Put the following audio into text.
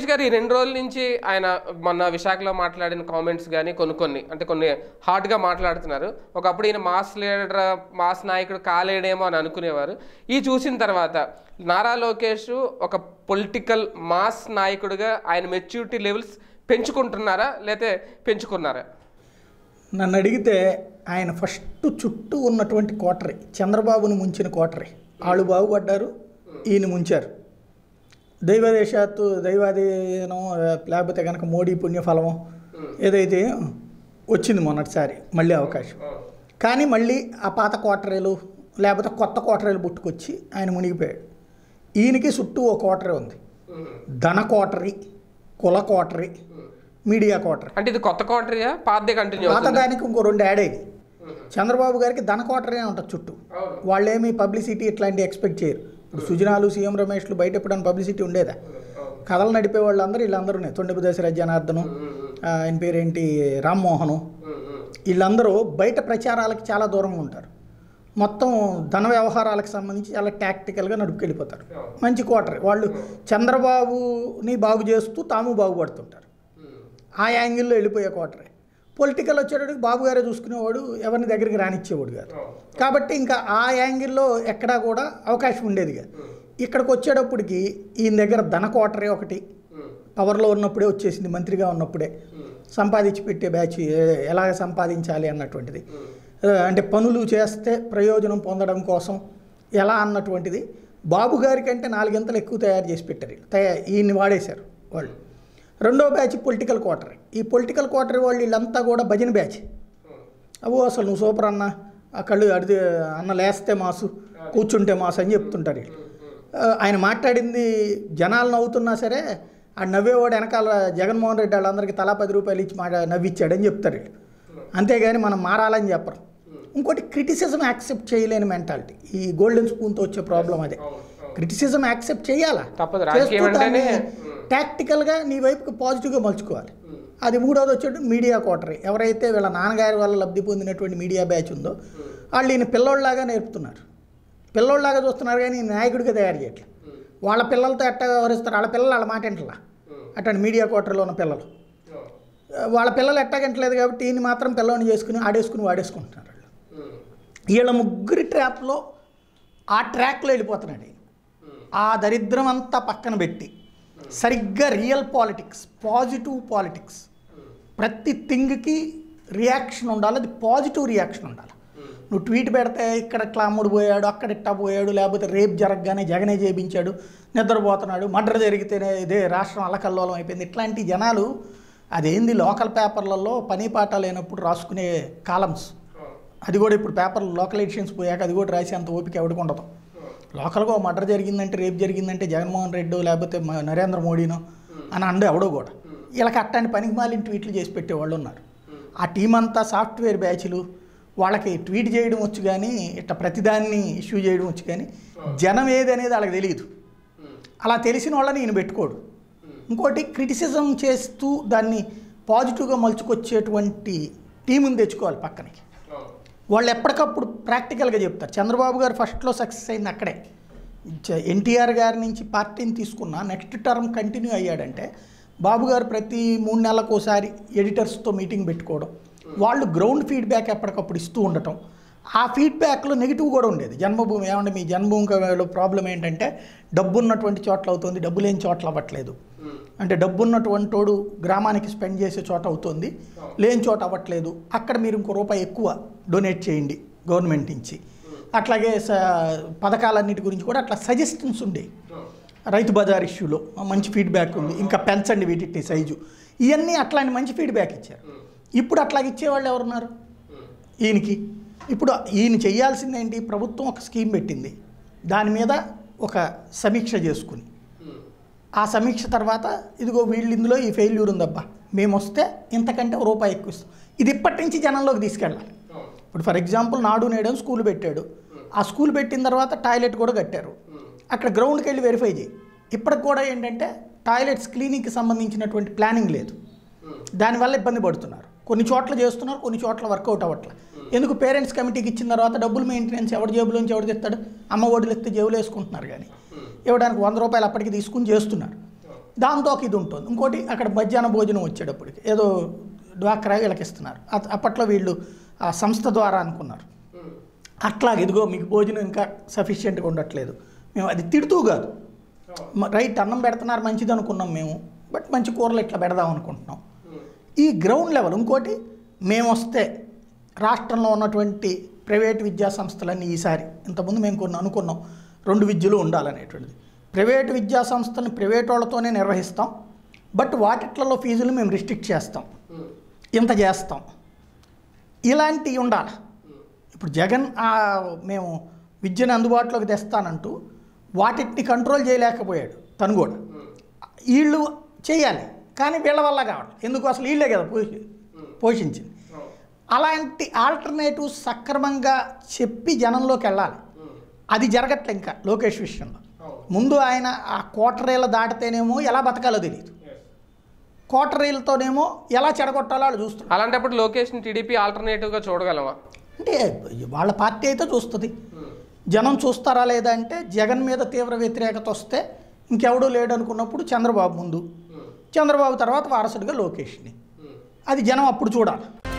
గారు ఈ రెండు రోజుల నుంచి ఆయన మొన్న విశాఖలో మాట్లాడిన కామెంట్స్ కానీ కొన్ని కొన్ని అంటే కొన్ని హార్డ్గా మాట్లాడుతున్నారు ఒకప్పుడు ఈయన మాస్ లీడర్ మాస్ నాయకుడు కాలేడేమో అని అనుకునేవారు ఈ చూసిన తర్వాత నారా లోకేష్ ఒక పొలిటికల్ మాస్ నాయకుడిగా ఆయన మెచ్యూరిటీ లెవెల్స్ పెంచుకుంటున్నారా లేతే పెంచుకున్నారా నన్ను అడిగితే ఆయన ఫస్ట్ చుట్టూ ఉన్నటువంటి కోటరీ చంద్రబాబును ముంచిన కోటరీ వాళ్ళు బాగుపడ్డారు ఈయన ముంచారు దైవదేశాత్తు దైవాధీనం లేకపోతే కనుక మోడీ పుణ్యఫలమో ఏదైతే వచ్చింది మొన్నటిసారి మళ్ళీ అవకాశం కానీ మళ్ళీ ఆ పాత కోటరీలు లేకపోతే కొత్త కోటరీలు పుట్టుకొచ్చి ఆయన మునిగిపోయాడు ఈయనకి చుట్టూ ఓ కోటరీ ఉంది ధన కోటరీ కుల కోటరీ మీడియా కోటరీ అంటే ఇది కొత్త కోటరీయా పాతదే కంటిన్యూ పాత అవుతుంది దానికి ఇంకో రెండు యాడ్ అయ్యింది చంద్రబాబు గారికి ధన కోటరే ఉంటుంది చుట్టూ వాళ్ళేమి పబ్లిసిటీ ఇట్లాంటివి ఎక్స్పెక్ట్ చేయరు ఇప్పుడు సుజనాలు సీఎం రమేష్లు బయట ఎప్పుడైనా పబ్లిసిటీ ఉండేదా కథలు నడిపే వాళ్ళందరూ వీళ్ళందరూ తొండపు దశరథ జనార్దనం ఆ, ఆయన పేరేంటి రామ్మోహను వీళ్ళందరూ బయట ప్రచారాలకు చాలా దూరంగా ఉంటారు మొత్తం ధన వ్యవహారాలకు సంబంధించి చాలా టాక్టికల్గా నడుపుకెళ్ళిపోతారు మంచి కోటరీ వాళ్ళు చంద్రబాబుని బాగు చేస్తూ తాము బాగుపడుతుంటారు ఆ యాంగిల్లో వెళ్ళిపోయే కోటరే పొలిటికల్ వచ్చేటప్పటికి బాబు గారే చూసుకునేవాడు ఎవరిని దగ్గరికి రానిచ్చేవాడు కాదు కాబట్టి ఇంకా ఆ యాంగిల్లో ఎక్కడా కూడా అవకాశం ఉండేది కాదు ఇక్కడికి వచ్చేటప్పటికి ఈయన దగ్గర ధన కోటరే ఒకటి పవర్లో ఉన్నప్పుడే వచ్చేసింది మంత్రిగా ఉన్నప్పుడే సంపాదించి పెట్టే బ్యాచ్ ఏ- ఎలా సంపాదించాలి అన్నటువంటిది ఆ, అంటే పనులు చేస్తే ప్రయోజనం పొందడం కోసం ఎలా అన్నటువంటిది బాబు గారి కంటే నాలుగింతలు ఎక్కువ తయారు చేసి పెట్టారు వీళ్ళు. తయా ఈయన్ని వాడేశారు వాళ్ళు రెండో బ్యాచ్ పొలిటికల్ క్వార్టర్ ఈ పొలిటికల్ క్వార్టర్ వాళ్ళు వీళ్ళంతా కూడా భజన బ్యాచ్ అవో అసలు నువ్వు సూపర్ అన్న ఆ కళ్ళు అడిది అన్న లేస్తే మాసు కూర్చుంటే మాసు అని చెప్తుంటారు వీళ్ళు ఆ, ఆయన మాట్లాడింది జనాలు నవ్వుతున్నా సరే ఆ నవ్వేవాడు వెనకాల జగన్మోహన్ రెడ్డి వాళ్ళందరికీ తలా పది రూపాయలు ఇచ్చి మాట నవ్విచ్చాడని చెప్తారు వీళ్ళు అంతేగాని మనం మారాలని చెప్పరు ఇంకోటి క్రిటిసిజం యాక్సెప్ట్ చేయలేని మెంటాలిటీ ఈ గోల్డెన్ స్పూన్తో వచ్చే ప్రాబ్లం అదే క్రిటిసిజం యాక్సెప్ట్ చేయాలా తప్పదు, రాజకీయం అంటేనే, టాక్టికల్గా నీ వైపుకి పాజిటివ్గా మలుచుకోవాలి అది మూడోది వచ్చేటప్పుడు మీడియా కోటరీ ఎవరైతే వీళ్ళ నాన్నగారి వల్ల లబ్ధి పొందినటువంటి మీడియా బ్యాచ్ ఉందో వాళ్ళు ఈయన పిల్లోళ్ళలాగా నేర్పుతున్నారు పిల్లోళ్ళలాగా చూస్తున్నారు కానీ ఈయన నాయకుడిగా తయారు చేయట్లేదు వాళ్ళ పిల్లలతో ఎట్ట వ్యవహరిస్తారు వాళ్ళ పిల్లలు వాళ్ళ మాట వింటలా అటువంటి మీడియా కోటరీలో ఉన్న పిల్లలు వాళ్ళ పిల్లలు ఎట్టాగంటలేదు కాబట్టి ఈయన మాత్రం పిల్లల్ని చేసుకుని ఆడేసుకుని వాడేసుకుంటున్నారు వాళ్ళు వీళ్ళ ముగ్గురి ట్రాప్లో ఆ ట్రాక్లో వెళ్ళిపోతున్నాడు ఈయన ఆ దరిద్రం అంతా పక్కన పెట్టి సరిగ్గా రియల్ పాలిటిక్స్ పాజిటివ్ పాలిటిక్స్ ప్రతి థింగ్కి రియాక్షన్ ఉండాలి అది పాజిటివ్ రియాక్షన్ ఉండాలి నువ్వు ట్వీట్ పెడితే ఇక్కడ ఇట్లా అమ్ముడు పోయాడు అక్కడ ఇట్టా పోయాడు లేకపోతే రేపు జరగగానే జగనే చేయించాడు నిద్రపోతున్నాడు మర్డర్ జరిగితేనే ఇదే రాష్ట్రం అల్లకల్లోలం అయిపోయింది ఇట్లాంటి జనాలు అదేంది లోకల్ పేపర్లలో పని పాట లేనప్పుడు రాసుకునే కాలమ్స్ అది కూడా ఇప్పుడు పేపర్లు లోకల్ ఎడిషన్స్ పోయాక అది కూడా రాసి అంత ఓపిక ఎవరికి ఉండదు లోకల్గా ఓ మర్డర్ జరిగిందంటే రేపు జరిగిందంటే జగన్మోహన్ రెడ్డి లేకపోతే మ- నరేంద్ర మోడీనో అని అండే ఎవడో కూడా వీళ్ళకి అట్లాంటి పనికి మాలిన ట్వీట్లు చేసి పెట్టేవాళ్ళు ఉన్నారు ఆ టీం అంతా సాఫ్ట్వేర్ బ్యాచ్లు వాళ్ళకి ట్వీట్ చేయడం వచ్చు కానీ ఇట్లా ప్రతిదాన్ని ఇష్యూ చేయడం వచ్చు కానీ జనం ఏది అనేది వాళ్ళకి తెలియదు అలా తెలిసిన వాళ్ళని ఈయన పెట్టుకోడు ఇంకోటి క్రిటిసిజం చేస్తూ దాన్ని పాజిటివ్గా మలుచుకొచ్చేటువంటి టీముని తెచ్చుకోవాలి పక్కనకి వాళ్ళు ఎప్పటికప్పుడు ప్రాక్టికల్గా చెప్తారు చంద్రబాబు గారు ఫస్ట్లో సక్సెస్ అయింది అక్కడే చ- ఎన్టీఆర్ గారి నుంచి పార్టీని తీసుకున్న నెక్స్ట్ టర్మ్ కంటిన్యూ అయ్యాడంటే బాబు గారు ప్రతి మూడు నెలలకు ఒకసారి ఎడిటర్స్తో మీటింగ్ పెట్టుకోవడం వాళ్ళు గ్రౌండ్ ఫీడ్బ్యాక్ ఎప్పటికప్పుడు ఇస్తూ ఉండటం ఆ ఫీడ్బ్యాక్లో నెగిటివ్ కూడా ఉండేది జన్మభూమి ఏమంటే మీ జన్మభూమి ప్రాబ్లం ఏంటంటే డబ్బు ఉన్నటువంటి చోట్ల అవుతుంది డబ్బు లేని చోట్ల అవ్వట్లేదు అంటే డబ్బు ఉన్నటువంటి వాడు గ్రామానికి స్పెండ్ చేసే చోట అవుతుంది లేని చోట అవ్వట్లేదు అక్కడ మీరు ఇంకో రూపాయి ఎక్కువ డొనేట్ చేయండి గవర్నమెంట్ నుంచి అట్లాగే స పథకాలన్నిటి గురించి కూడా అట్లా సజెషన్స్ ఉండేవి రైతు బజార్ ఇష్యూలో మంచి ఫీడ్బ్యాక్ ఉంది ఇంకా పెంచండి వీటిని సైజు ఇవన్నీ అట్లాంటి మంచి ఫీడ్బ్యాక్ ఇచ్చారు ఇప్పుడు అట్లాగ ఇచ్చేవాళ్ళు ఎవరున్నారు ఈయనకి ఇప్పుడు ఈయన చేయాల్సింది ఏంటి ప్రభుత్వం ఒక స్కీమ్ పెట్టింది దాని మీద ఒక సమీక్ష చేసుకుని ఆ సమీక్ష తర్వాత ఇదిగో వీళ్ళు ఇందులో ఈ ఫెయిల్యూర్ ఉందబ్బా మేము వస్తే ఇంతకంటే ఒక రూపాయి ఎక్కువ ఇస్తాం ఇది ఇప్పటి నుంచి జనంలోకి తీసుకెళ్ళాలి ఇప్పుడు ఫర్ ఎగ్జాంపుల్ నాడు నేడు అని స్కూల్ పెట్టాడు ఆ స్కూల్ పెట్టిన తర్వాత టాయిలెట్ కూడా కట్టారు అక్కడ గ్రౌండ్కి వెళ్ళి వెరిఫై చేయి ఇప్పటికి కూడా ఏంటంటే టాయిలెట్స్ క్లీనింగ్కి సంబంధించినటువంటి ప్లానింగ్ లేదు దానివల్ల ఇబ్బంది పడుతున్నారు కొన్ని చోట్ల చేస్తున్నారు కొన్ని చోట్ల వర్కౌట్ అవ్వట్లే ఎందుకు పేరెంట్స్ కమిటీకి ఇచ్చిన తర్వాత డబ్బులు మెయింటెనెన్స్ ఎవరి జేబులోంచి ఎవరు తెస్తాడు అమ్మ ఒడిలు ఎత్తే జేబులు వేసుకుంటున్నారు కానీ ఇవ్వడానికి వంద రూపాయలు అప్పటికి తీసుకుని చేస్తున్నారు దాంతో ఒక ఇది ఉంటుంది ఇంకోటి అక్కడ మధ్యాహ్న భోజనం వచ్చేటప్పటికి ఏదో డ్వాక్రా వీళ్ళకి ఇస్తున్నారు అత- అప్పట్లో వీళ్ళు ఆ సంస్థ ద్వారా అనుకున్నారు అట్లా ఇదిగో మీకు భోజనం ఇంకా సఫిషియెంట్గా ఉండట్లేదు మేము అది తిడుతూ కాదు మ- రైట్ అన్నం పెడుతున్నారు మంచిది అనుకున్నాం మేము బట్ మంచి కూరలు ఇట్లా పెడదాం అనుకుంటున్నాం ఈ గ్రౌండ్ లెవెల్ ఇంకోటి మేము వస్తే రాష్ట్రంలో ఉన్నటువంటి ప్రైవేట్ విద్యా సంస్థలన్నీ ఈసారి ఇంతకుముందు మేము కొన్ని అనుకున్నాం రెండు విద్యలు ఉండాలనేటువంటిది ప్రైవేట్ విద్యా సంస్థలను ప్రైవేట్ వాళ్ళతోనే నిర్వహిస్తాం బట్ వాటిట్లలో ఫీజులు మేము రిస్ట్రిక్ట్ చేస్తాం ఇంత చేస్తాం ఇలాంటివి ఉండాలి ఇప్పుడు జగన్ ఆ, మేము విద్యను అందుబాటులోకి తెస్తానంటూ వాటిని కంట్రోల్ చేయలేకపోయాడు తను కూడా వీళ్ళు చేయాలి కానీ వీళ్ళ వల్ల కావాలి ఎందుకు అసలు వీళ్ళే కదా పోషి పోషించింది అలాంటి ఆల్టర్నేటివ్స్ సక్రమంగా చెప్పి జనంలోకి వెళ్ళాలి అది జరగట్లే ఇంకా లోకేష్ విషయంలో ముందు ఆయన ఆ కోటరీల దాటితేనేమో ఎలా బతకాలో తెలియదు కోటరీలతోనేమో ఎలా చెడగొట్టాలో వాళ్ళు చూస్తున్నారు అలాంటప్పుడు లొకేషన్ టీడీపీ ఆల్టర్నేటివ్గా చూడగలమా అంటే వాళ్ళ పార్టీ అయితే చూస్తుంది జనం చూస్తారా లేదా అంటే జగన్ మీద తీవ్ర వ్యతిరేకత వస్తే ఇంకెవడూ లేడు అనుకున్నప్పుడు చంద్రబాబు ముందు చంద్రబాబు తర్వాత వారసుడిగా లోకేష్ని అది జనం అప్పుడు చూడాలి